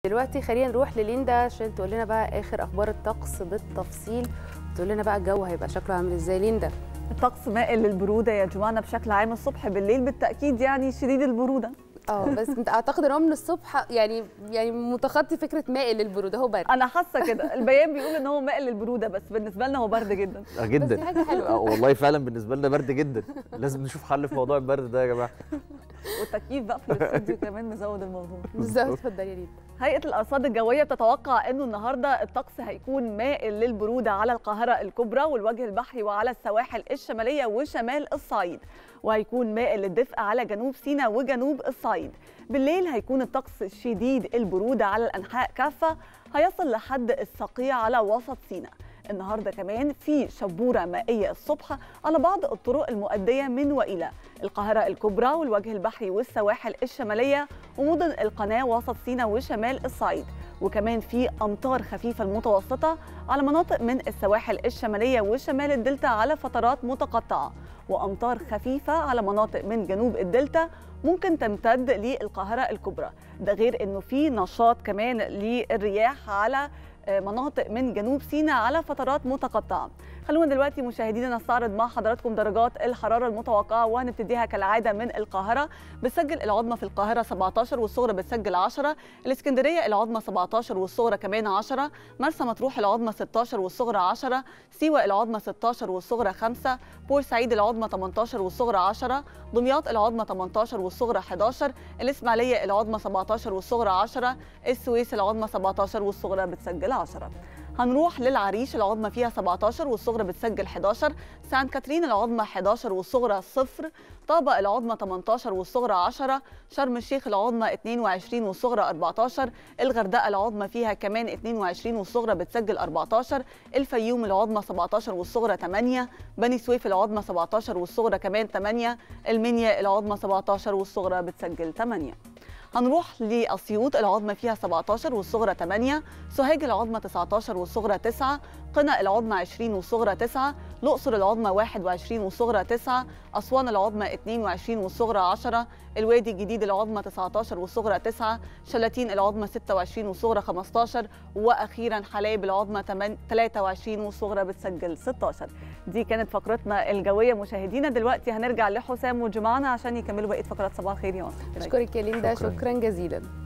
دلوقتي خلينا نروح لليندا عشان تقول لنا بقى اخر اخبار الطقس بالتفصيل وتقول لنا بقى الجو هيبقى شكله عامل ازاي ليندا الطقس مائل للبروده يا جماعه بشكل عام الصبح بالليل بالتاكيد يعني شديد البروده اه بس انت اعتقد ان هو من الصبح يعني يعني متخطي فكره مائل للبروده هو برد انا حاسه كده البيان بيقول ان هو مائل للبروده بس بالنسبه لنا هو برد جدا آه بس جدا دي حاجه حلوه آه والله فعلا بالنسبه لنا برد جدا لازم نشوف حل في موضوع البرد ده يا جماعه والتكييف بقى في الاستوديو كمان مزود الموضوع بالظبط اتفضلي يا ليندا هيئة الأرصاد الجوية بتتوقع أنه النهاردة الطقس هيكون مائل للبرودة على القاهرة الكبرى والوجه البحري وعلى السواحل الشمالية وشمال الصعيد وهيكون مائل للدفء على جنوب سيناء وجنوب الصعيد بالليل هيكون الطقس شديد البرودة على الأنحاء كافة هيصل لحد الصقيع على وسط سيناء النهارده كمان في شبوره مائيه الصبح على بعض الطرق المؤديه من والى القاهره الكبرى والوجه البحري والسواحل الشماليه ومدن القناه وسط سيناء وشمال الصعيد وكمان في امطار خفيفه المتوسطه على مناطق من السواحل الشماليه وشمال الدلتا على فترات متقطعه وامطار خفيفه على مناطق من جنوب الدلتا ممكن تمتد للقاهره الكبرى ده غير انه في نشاط كمان للرياح على مناطق من جنوب سيناء على فترات متقطعه خلونا دلوقتي مشاهدينا نستعرض مع حضراتكم درجات الحراره المتوقعه وهنبتديها كالعاده من القاهره بتسجل العظمى في القاهره 17 والصغرى بتسجل 10 الاسكندريه العظمى 17 والصغرى كمان 10 مرسى مطروح العظمى 16 والصغرى 10 سيوه العظمى 16 والصغرى 5 بورسعيد العظمى 18 والصغرى 10 دمياط العظمى 18 والصغرى 11 الاسماعيليه العظمى 17 والصغرى 10 السويس العظمى 17 والصغرى بتسجل 10 هنروح للعريش العظمى فيها 17 والصغرى بتسجل 11 سانت كاترين العظمى 11 والصغرى 0 طابة العظمى 18 والصغرى 10 شرم الشيخ العظمى 22 والصغرى 14 الغردقة العظمى فيها كمان 22 والصغرى بتسجل 14 الفيوم العظمى 17 والصغرى 8 بني سويف العظمى 17 والصغرى كمان 8 المنيا العظمى 17 والصغرى بتسجل 8 هنروح لأسيوط العظمى فيها 17 والصغرى 8 سوهاج العظمى 19 والصغرى 9 قنا العظمى 20 والصغرى 9 الأقصر العظمى 21 والصغرى 9 أسوان العظمى 22 والصغرى 10 الوادي الجديد العظمى 19 والصغرى 9 شلاتين العظمى 26 والصغرى 15 وأخيرا حلايب العظمى 23 والصغرى بتسجل 16 دي كانت فقرتنا الجوية مشاهدينا دلوقتي هنرجع لحسام وجمعنا عشان يكملوا بقية فقرات صباح الخير يا مصر اشكرك يا ليندا شكراً. شكرا جزيلا